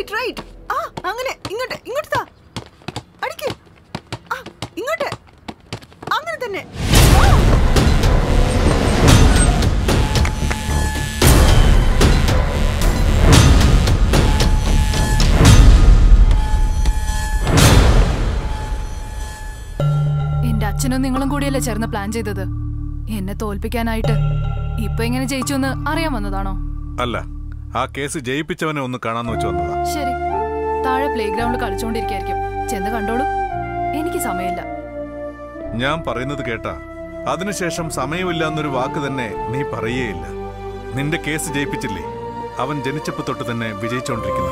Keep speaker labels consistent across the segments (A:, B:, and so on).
A: Right right ആ അങ്ങനെ ഇങ്ങോട്ട് ഇങ്ങോട്ട് താ അടിക്ക് ആ ഇങ്ങോട്ട് അങ്ങനെ തന്നെ ആ.
B: എന്റെ അച്ഛനും നിങ്ങളും കൂടിയല്ലേ ചേർന്ന് പ്ലാൻ ചെയ്തത് എന്നെ തോൽപ്പിക്കാനായിട്ട് ഇപ്പൊ എങ്ങനെ ജയിച്ചു എന്ന് അറിയാൻ വന്നതാണോ
C: അല്ല ആ കേസ് ജയിപ്പിച്ചവനെ ഒന്ന് കാണാന്ന് വെച്ച് വന്നതാ
B: ശരി താഴെ പ്ലേ ഗ്രൗണ്ടിൽ കളിച്ചോണ്ടിരിക്കായിരിക്കും ചെന്ന് കണ്ടോളൂ എനിക്ക് സമയമില്ല
C: ഞാൻ പറയുന്നത് കേട്ടാ അതിനുശേഷം സമയമില്ല എന്നൊരു വാക്ക് തന്നെ നീ പറയേയില്ല നിന്റെ കേസ് ജയിപ്പിച്ചില്ലേ അവൻ ജനിച്ചപ്പോ തൊട്ട് തന്നെ വിജയിച്ചോണ്ടിരിക്കുന്നു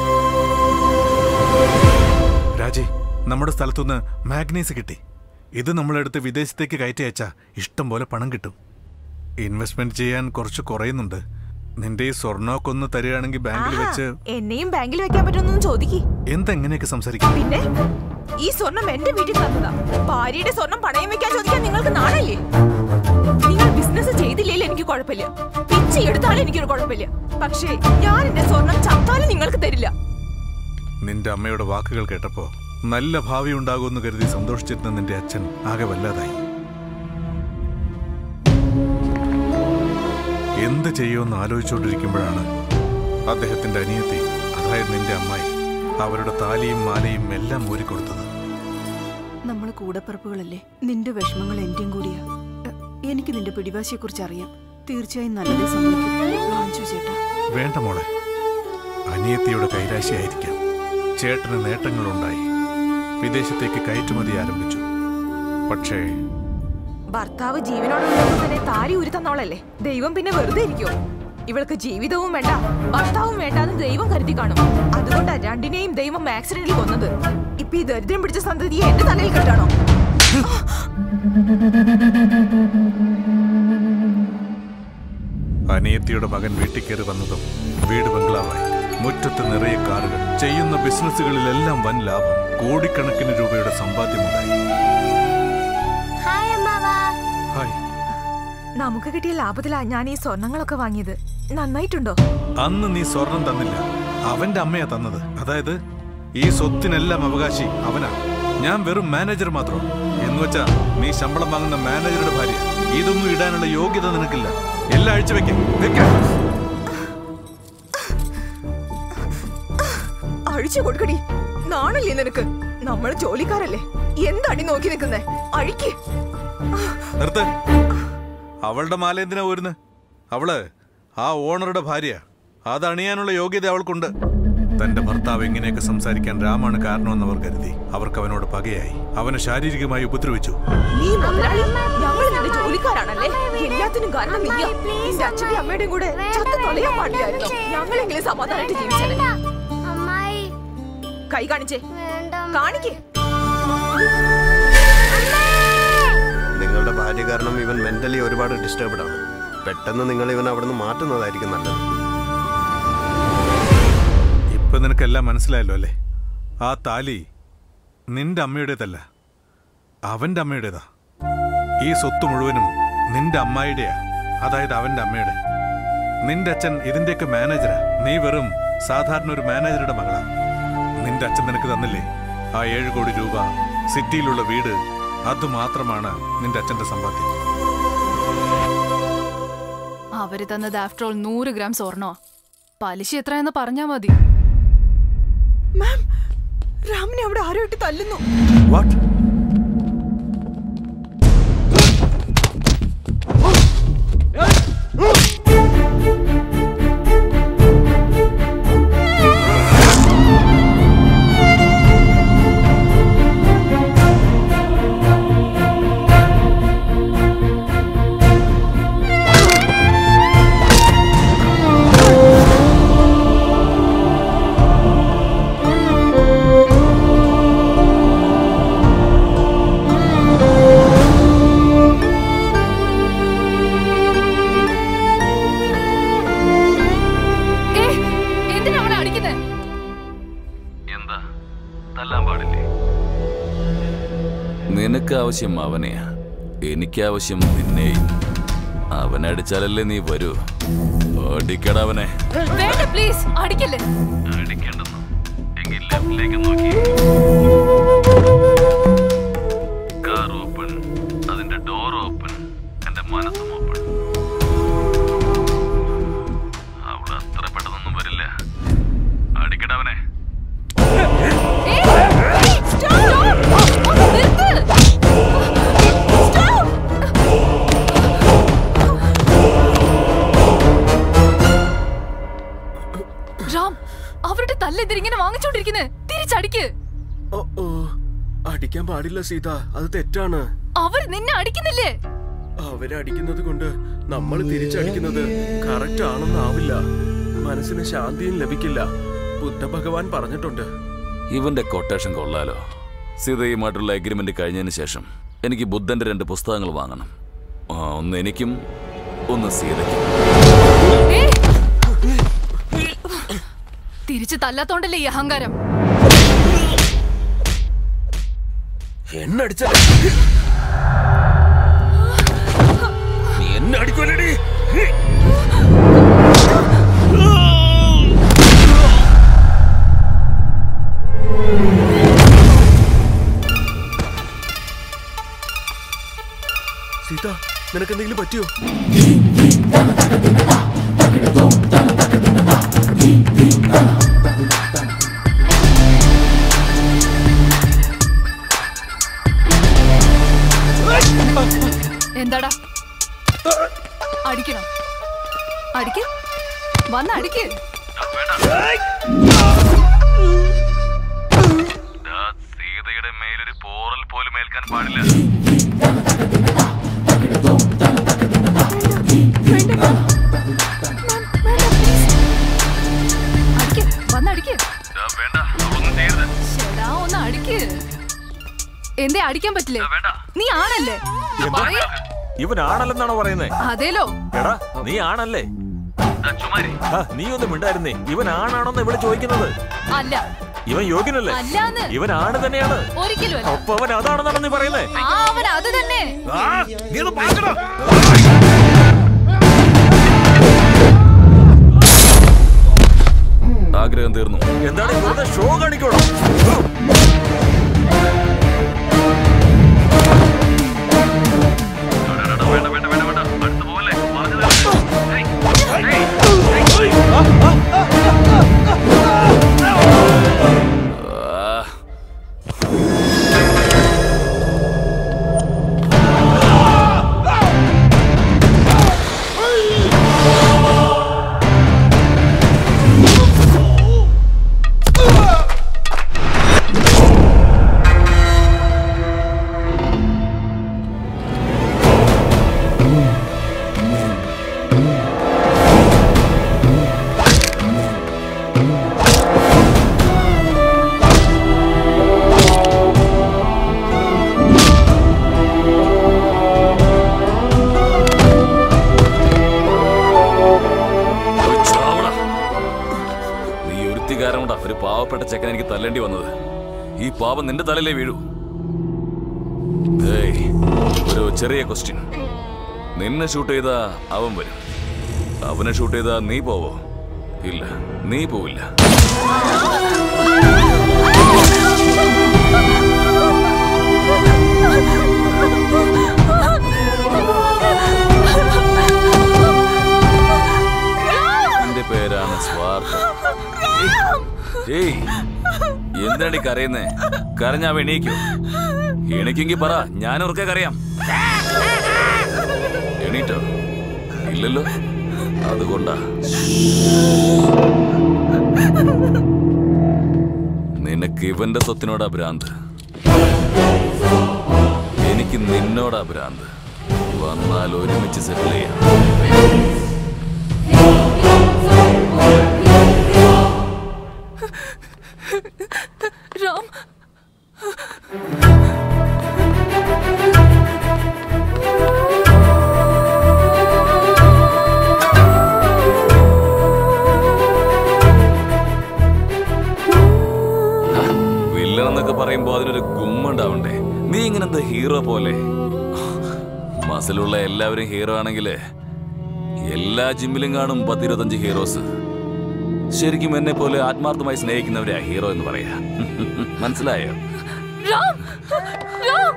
C: രാജി നമ്മുടെ സ്ഥലത്തുനിന്ന് മാഗ്നീസ് കിട്ടി ഇത് നമ്മളെടുത്ത് വിദേശത്തേക്ക് കയറ്റി അയച്ചാ ഇഷ്ടം പോലെ പണം കിട്ടും ഇൻവെസ്റ്റ്മെന്റ് ചെയ്യാൻ കുറച്ച് കുറയുന്നുണ്ട് നിന്റെ ഈ സ്വർണ്ണമൊക്കെ ഒന്ന് തരികയാണെങ്കിൽ ബാങ്കിൽ
A: ആഹാ,
C: വെച്ച്
A: എന്നെയും ബാങ്കിൽ വെക്കാൻ പറ്റുമെന്നൊന്നും ചോദിക്കി
C: എന്തെങ്ങനെയൊക്കെ സംസാരിക്കും
A: പിന്നെ ഈ സ്വർണം എന്റെ വീട്ടിൽ തന്നതാ ഭാര്യയുടെ സ്വർണം പണയം വെക്കാൻ ചോദിക്കാൻ നിങ്ങൾക്ക് നാണല്ലേ നിങ്ങൾ ബിസിനസ് ചെയ്തില്ലെങ്കിൽ എനിക്ക് കുഴപ്പമില്ല പിച്ചി എടുത്താലും എനിക്കൊരു കുഴപ്പമില്ല പക്ഷേ ഞാൻ എന്റെ സ്വർണം ചത്താലും നിങ്ങൾക്ക് തരില്ല
C: നിന്റെ അമ്മയുടെ വാക്കുകൾ കേട്ടപ്പോ നല്ല ഭാവി ഉണ്ടാകുമെന്ന് കരുതി സന്തോഷിച്ചിരുന്ന നിന്റെ അച്ഛൻ ആകെ വല്ലാതായി എന്ത് ചെയ്യുമെന്ന് ആലോചിച്ചുകൊണ്ടിരിക്കുമ്പോഴാണ് അദ്ദേഹത്തിന്റെ അനിയത്തി അതായത് നിന്റെ അമ്മായി അവരുടെ താലിയും മാലയും എല്ലാം ഊരിക്കൊടുത്തത്
D: നമ്മൾ കൂടപ്പിറപ്പുകളല്ലേ നിന്റെ വിഷമങ്ങൾ എന്റെയും കൂടിയാ എ, എനിക്ക് നിന്റെ പിടിവാശിയെക്കുറിച്ച് അറിയാം തീർച്ചയായും നല്ലതേ സംഭവിക്കും വാങ്ങിച്ചു ചേട്ടാ
C: വേണ്ട മോളെ അനിയത്തിയുടെ കൈരാശിയായിരിക്കാം ചേട്ടന് നേട്ടങ്ങളുണ്ടായി വിദേശത്തേക്ക് കയറ്റുമതി ആരംഭിച്ചു പക്ഷേ
A: ഭർത്താവ് ജീവനോടുള്ളപ്പോൾ തന്നെ താലി ഊരി തന്നവളല്ലേ ദൈവം പിന്നെ വെറുതെ ഇരിക്കുമോ ഇവൾക്ക് ജീവിതവും വേണ്ട ഭർത്താവും വേണ്ട എന്ന് ദൈവം കരുതി കാണും അതുകൊണ്ടാ രണ്ടിനെയും ദൈവം ആക്സിഡന്റിൽ കൊന്നത് ഇപ്പൊ ഈ ദരിദ്രം പിടിച്ച സന്തതിയെ എന്റെ തലയിൽ കെട്ടാണോ
C: അനിയത്തിയുടെ മകൻ വീട്ടിൽ കയറി വന്നതും വീട് ബംഗ്ലാവായി മുറ്റത്ത് നിറയെ കാറുകൾ ചെയ്യുന്ന ബിസിനസ്സുകളിലെല്ലാം വൻ ലാഭം കോടിക്കണക്കിന് രൂപയുടെ സമ്പാദ്യമുണ്ടായി
E: ഹായ് അമ്മാവാ
C: ഹായ്
A: നമുക്ക് കിട്ടിയ ലാഭത്തിലാ ഞാൻ ഈ സ്വർണങ്ങളൊക്കെ വാങ്ങിയത് നന്നായിട്ടുണ്ടോ
C: അന്ന് നീ സ്വർണം തന്നില്ല അവന്റെ അമ്മയാ തന്നത് അതായത് ഈ സ്വത്തിനെല്ലാം അവകാശി അവനാ ഞാൻ വെറും മാനേജർ മാത്രം എന്നുവെച്ചാ നീ ശമ്പളം വാങ്ങുന്ന മാനേജറുടെ ഭാര്യ ഇതൊന്നും ഇടാനുള്ള യോഗ്യത നിനക്കില്ല എല്ലാം അഴിച്ചു വെക്കാം വെക്കാം
A: അഴിച്ചു കൊടുക്കടി നാണല്ലേ നിനക്ക് നമ്മൾ ജോലിക്കാരല്ലേ എന്തടി നോക്കി നിൽക്കുന്നേ അഴിക്ക്
C: നിർത്ത് അവളുടെ മാല എന്തിനാ ഊരുന്ന് അവള് ആ ഓണറുടെ ഭാര്യ അത് അണിയാനുള്ള യോഗ്യത അവൾക്കുണ്ട് തന്റെ ഭർത്താവ് ഇങ്ങനെയൊക്കെ സംസാരിക്കാൻ രാമാണ് കാരണമെന്ന് അവർ കരുതി അവർക്ക് അവനോട് പകയായി അവനെ ശാരീരികമായി ഉപദ്രവിച്ചു
A: നീ മുതലാളി ഞങ്ങൾ നിന്റെ ജോലിക്കാരാണല്ലേ എല്ലാത്തിനും കാരണം നീയാ നിന്റെ അച്ഛന്റെ അമ്മയുടെയും കൂടെ ചത്ത തൊലയാൻ പാടില്ലായിരുന്നു ഞങ്ങളെങ്കിലും സമാധാനമായിട്ട് ജീവിച്ചേ
E: അമ്മായി
A: കൈ കാണിച്ചേ
E: വേണ്ട
A: കാണിക്കേ
F: നിങ്ങളുടെ ഭാര്യ കാരണം ഇവൻ മെന്റലി ഒരുപാട് ഡിസ്റ്റർബ്ഡ് ആണ് പെട്ടെന്ന് നിങ്ങൾ ഇവൻ അവിടുന്ന് മാറ്റുന്നതായിരിക്കും നല്ലത്
C: ഇപ്പൊ നിനക്കെല്ലാം മനസ്സിലായല്ലോ അല്ലേ ആ താലി നിന്റെ അമ്മയുടേതല്ല അവന്റെ അമ്മയുടേതാ ഈ സ്വത്ത് മുഴുവനും നിന്റെ അമ്മായിയുടെയാ അതായത് അവന്റെ അമ്മയുടെ നിന്റെ അച്ഛൻ ഇതിന്റെയൊക്കെ മാനേജരാ നീ വെറും സാധാരണ ഒരു മാനേജറുടെ മകളാ നിന്റെ അച്ഛൻ നിനക്ക് തന്നില്ലേ ആ ഏഴ് കോടി രൂപ സിറ്റിയിലുള്ള വീട് അത് മാത്രമാണ് നിന്റെ അച്ഛന്റെ സമ്പാദ്യം
B: അവര് തന്നത് ആഫ്റ്റർ ഓൾ നൂറ് ഗ്രാം സ്വർണ്ണോ പലിശ എത്രയെന്ന് പറഞ്ഞാ മതി
A: മാം രാമിനെ അവിടെ ആരോ ഇട്ട് തല്ലുന്നു
C: വാട്ട്
B: ഏ എന്തിനാ അവളെ അടിക്കുന്നേ
G: എന്താ തല്ലാൻ പാടില്ലേ നിനക്ക് ആവശ്യം അവനെയാ എനിക്ക് ആവശ്യം നിന്നെയും അവനടിച്ചാലല്ലേ നീ വരൂ ഓടിക്കട അവനെ
B: വേണ്ട പ്ലീസ് അടിക്കല്ലേ
G: അടിക്കണ്ടെന്ന് ലെഫ്റ്റിലേക്ക് നോക്കി കാർ ഓപ്പൺ അതിന്റെ ഡോർ ഓപ്പൺ എന്റെ മനസ്സും ഓപ്പൺ അവൾ അത്ര പെട്ടെന്നൊന്നും വരില്ല അടിക്കടവനെ
B: ഏയ്, ഏയ്, stop, stop. ഒന്ന് നിർത്ത്. Stop. റാം അവരുടെ തല്ലെന്തിരിങ്ങനെ വാങ്ങിച്ചോണ്ടിരിക്കുന്നത് തിരിച്ചടിക്ക്
H: ഓ ഓ അടിക്കാൻ പാടില്ല സീത അത് തെറ്റാണ്
B: അവർ നിന്നെ അടിക്കുന്നില്ലേ
H: അവരടിക്കുന്നത് കൊണ്ട് നമ്മൾ തിരിച്ചടിക്കുന്നത് കറക്റ്റ് ആണെന്നാവില്ല മനസ്സിന് ശാന്തിയും ലഭിക്കില്ല ബുദ്ധ ഭഗവാൻ പറഞ്ഞിട്ടുണ്ട്
G: ഇവന്റെ കൊട്ടേഷൻ കൊള്ളാലോ സീതയുമായിട്ടുള്ള എഗ്രിമെന്റ് കഴിഞ്ഞതിന് ശേഷം എനിക്ക് ബുദ്ധന്റെ രണ്ട് പുസ്തകങ്ങൾ വാങ്ങണം ആ, ഒന്ന് എനിക്കും ഒന്ന് സീതയ്ക്കും
B: ഏയ്. തിരിച്ച് തല്ലാത്തോണ്ടല്ലേ ഈ അഹങ്കാരം
H: എന്നടിച്ച നീ എന്നെ അടിക്കുവല്ലേടി സീത നിനക്ക് എന്തെങ്കിലും പറ്റിയോ
B: എന്താടാ അടിക്കണം അടിക്ക് വന്ന് അടിക്ക്
G: സീതയുടെ മേലൊരു പോറൽ പോലും ഏൽക്കാൻ പാടില്ല
B: അടിക്ക് വന്ന് അടിക്ക്
G: ദാ, വേണ്ട അവളൊന്നും ചെയ്യരുത്
B: ശരാ ഒന്ന് അടിക്ക് എന്തേ അടിക്കാൻ പറ്റില്ലേ
G: വേണ്ട
B: നീ ആണല്ലേ പറയ്.
I: ഇവനാണല്ലെന്നാണോ പറയുന്നേ
B: അതേലോ
I: എടാ നീ ആണല്ലേ
G: ദാ, ചുമ്മാരി
I: ആ, നീ ഒന്നും മിണ്ടായിരുന്നേ ഇവൻ ആണാണോന്ന് ഇവിടെ ചോദിക്കുന്നത്
B: അല്ല
I: ഇവൻ യോഗ്യനല്ലേ
B: അല്ലാന്ന്
I: ഇവൻ ആണ് തന്നെയാണ്
B: ഒരിക്കലും അല്ല
I: അപ്പൊ അവൻ അതാണെന്നാണ് നീ പറയുന്നേ
B: ആ അവൻ അത് തന്നെ
I: ആ, നീ ഒന്ന് പാക്കടാ.
G: ആഗ്രഹം തീർന്നു
I: എന്താണ് ഈ വെറുതെ ഷോ കാണിക്കോളൂ
G: വേണ്ട വേണ്ട വേണ്ട വേണ്ട അടുത്ത് പോവല്ലേ പറഞ്ഞു തരാം. ഏയ്, ഏയ്, ഏയ്. ആ. ഒരു ചാവടാ. നീ ഒരുത്തി കാരണം കൊണ്ടാ ഒരു പാവപ്പെട്ട ചെക്കൻ എനിക്ക് തല്ലേണ്ടി വന്നത് ഈ പാപം നിന്റെ തലയിലേ വീഴൂ ഏയ്, ഒരു ചെറിയ ക്വസ്റ്റ്യൻ നിന്നെ ഷൂട്ട് ചെയ്താ അവൻ വരും അവനെ ഷൂട്ട് ചെയ്താ നീ പോവോ ഇല്ല നീ പോവില്ല എന്റെ പേരാണ് സ്വാർത്ഥം ഏയ് എന്താണ്ടി കരയുന്നേ കരഞ്ഞാ എണീക്കോ എണീക്കെങ്കി പറ ഞാൻ ഉറക്കെ കരയാം എണീറ്റോ ഇല്ലല്ലോ അതുകൊണ്ടാ നിനക്ക് ഇവന്റെ സ്വത്തിനോടാ ഭ്രാന്ത് എനിക്ക് നിന്നോടാ ഭ്രാന്ത് വന്നാൽ ഒരുമിച്ച് സെറ്റിൽ ചെയ്യാം
B: രാം
G: വില്ലൻ എന്നൊക്കെ പറയുമ്പോ അതിനൊരു ഗുമ്മുണ്ടാവണ്ടേ നീ ഇങ്ങനത്തെ ഹീറോ പോലെ മസിലുള്ള എല്ലാവരും ഹീറോ ആണെങ്കില് എല്ലാ ജിമ്മിലും കാണും പത്തിരുപത്തഞ്ച് ഹീറോസ് ശരിക്കും എന്നെ പോലെ ആത്മാർത്ഥമായി സ്നേഹിക്കുന്നവരെയാ ഹീറോ എന്ന് പറയാ മനസ്സിലായോ
B: രാം രാം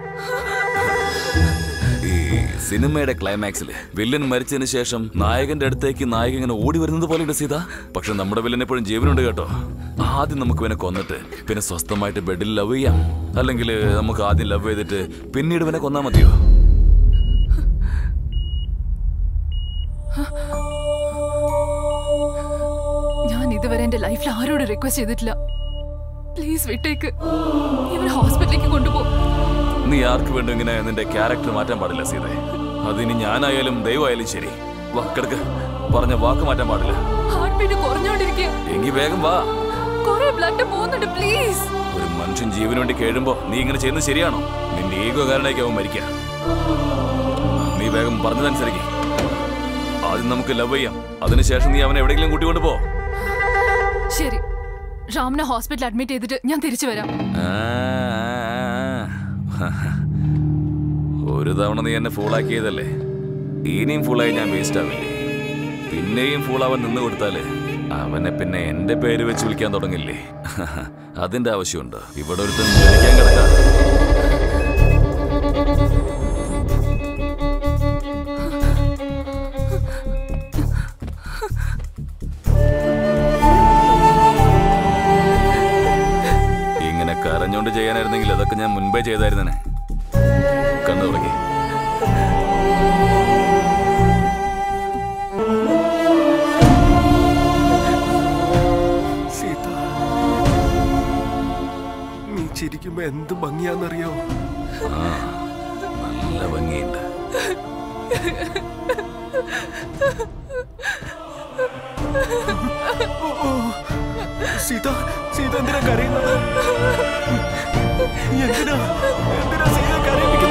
G: ഈ സിനിമയുടെ ക്ലൈമാക്സിൽ വില്ലൻ മരിച്ചതിന് ശേഷം നായകന്റെ അടുത്തേക്ക് നായകൻ ഇങ്ങനെ ഓടി വരുന്നത് പോലെയുണ്ട് സീത പക്ഷെ നമ്മുടെ വില്ലൻ എപ്പോഴും ജീവനുണ്ട് കേട്ടോ ആദ്യം നമുക്ക് ഇവനെ കൊന്നിട്ട് പിന്നെ സ്വസ്ഥമായിട്ട് ബെഡിൽ ലവ് ചെയ്യാം അല്ലെങ്കിൽ നമുക്ക് ആദ്യം ലവ് ചെയ്തിട്ട് പിന്നീട് ഇവനെ കൊന്നാ മതിയോ
B: ഞാൻ ഇതുവരെ എന്റെ ലൈഫിൽ ആരോട് റിക്വസ്റ്റ് ചെയ്തിട്ടില്ല പ്ലീസ് വിട്ടേക്ക് ഇവനെ ഹോസ്പിറ്റലിലേക്ക് കൊണ്ടുപോകും
G: നീ ആർക്ക് വേണ്ടി ഇങ്ങനെ നിന്റെ ക്യാരക്ടർ മാറ്റാൻ പാടില്ല സീത അതിനി ഞാനായാലും ദൈവമായാലും ശരി വാ കിടക്ക് പറഞ്ഞ വാക്ക് മാറ്റാൻ പാടില്ല
B: ഹാർട്ട് ബീറ്റ് കുറഞ്ഞോണ്ടിരിക്കുക
G: എങ്കി വേഗം വാ
B: കുറെ ബ്ലഡ് പോകുന്നുണ്ട് പ്ലീസ്
G: ഒരു മനുഷ്യൻ ജീവന് വേണ്ടി കേഴുമ്പോ നീ ഇങ്ങനെ ചെയ്യുന്നത് ശരിയാണോ നിന്റെ ഈഗോ കാരണമായിരിക്കും അവൻ മരിക്കുക നീ വേഗം പറഞ്ഞതനുസരിക്ക് ആദ്യം നമുക്ക് ലവ് ചെയ്യാം അതിനുശേഷം നീ അവനെ എവിടെയെങ്കിലും കൂട്ടിക്കൊണ്ട് പോ
B: ശരി റാമിനെ ഹോസ്പിറ്റലിൽ അഡ്മിറ്റ് ചെയ്തിട്ട് ഞാൻ തിരിച്ചു വരാം
G: ആ, ഒരു തവണ നീ എന്നെ ഫൂളാക്കിയതല്ലേ ഇനിയും ഫൂളായി ഞാൻ വേസ്റ്റ് ആവില്ലേ പിന്നെയും ഫൂൾ അവൻ നിന്ന് കൊടുത്താല് അവനെ പിന്നെ എന്റെ പേര് വെച്ച് വിളിക്കാൻ തുടങ്ങില്ലേ അതിന്റെ ആവശ്യമുണ്ട് ഇവിടെ ഒരുത്തൻ മരിക്കാൻ കിടക്കാം ഇങ്ങനെ കരഞ്ഞോണ്ട് ചെയ്യാനായിരുന്നെങ്കിൽ അതൊക്കെ ഞാൻ മുൻപേ ചെയ്തായിരുന്നേ കണ്ണു തുടങ്ങി
H: സീത നീ ചിരിക്കുമ്പോ എന്ത് ഭംഗിയാന്നറിയോ
G: ആ നല്ല ഭംഗിയുണ്ട്
H: സീത സീത എന്തിനാ കരയുന്നത് എന്തിനാ എന്തിനാ സീത കരയിപ്പിക്കുന്നത്